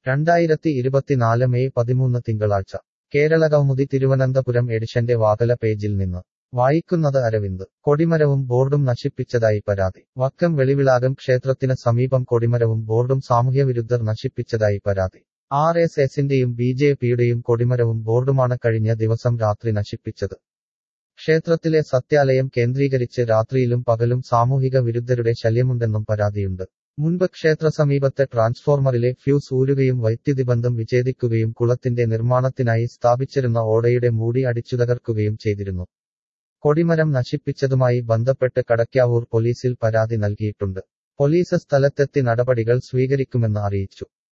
രണ്ടായിരത്തി ഇരുപത്തിനാല് മെയ് പതിമൂന്ന് തിങ്കളാഴ്ച കേരളകൗമുദി തിരുവനന്തപുരം എഡിഷന്റെ വാതല പേജിൽ നിന്ന് വായിക്കുന്നത് അരവിന്ദ് കൊടിമരവും ബോർഡും നശിപ്പിച്ചതായി പരാതി വക്കം വെളിവിളാകം ക്ഷേത്രത്തിന് സമീപം കൊടിമരവും ബോർഡും സാമൂഹ്യവിരുദ്ധർ നശിപ്പിച്ചതായി പരാതി ആർ എസ് എസിന്റെയും ബി ജെ പിയുടെയും കൊടിമരവും ബോർഡുമാണ് കഴിഞ്ഞ ദിവസം രാത്രി നശിപ്പിച്ചത് ക്ഷേത്രത്തിലെ സത്യാലയം കേന്ദ്രീകരിച്ച് രാത്രിയിലും പകലും സാമൂഹിക വിരുദ്ധരുടെ ശല്യമുണ്ടെന്നും പരാതിയുണ്ട് മുൻപ് ക്ഷേത്ര സമീപത്തെ ട്രാൻസ്ഫോർമറിലെ ഫ്യൂസ് ഊരുകയും വൈദ്യുതി ബന്ധം വിച്ഛേദിക്കുകയും കുളത്തിന്റെ നിർമ്മാണത്തിനായി സ്ഥാപിച്ചിരുന്ന ഓടയുടെ മൂടി അടിച്ചുതകർക്കുകയും ചെയ്തിരുന്നു കൊടിമരം നശിപ്പിച്ചതുമായി ബന്ധപ്പെട്ട് കടക്കാവൂർ പോലീസിൽ പരാതി നൽകിയിട്ടുണ്ട് പോലീസ് സ്ഥലത്തെത്തി നടപടികൾ സ്വീകരിക്കുമെന്ന് അറിയിച്ചു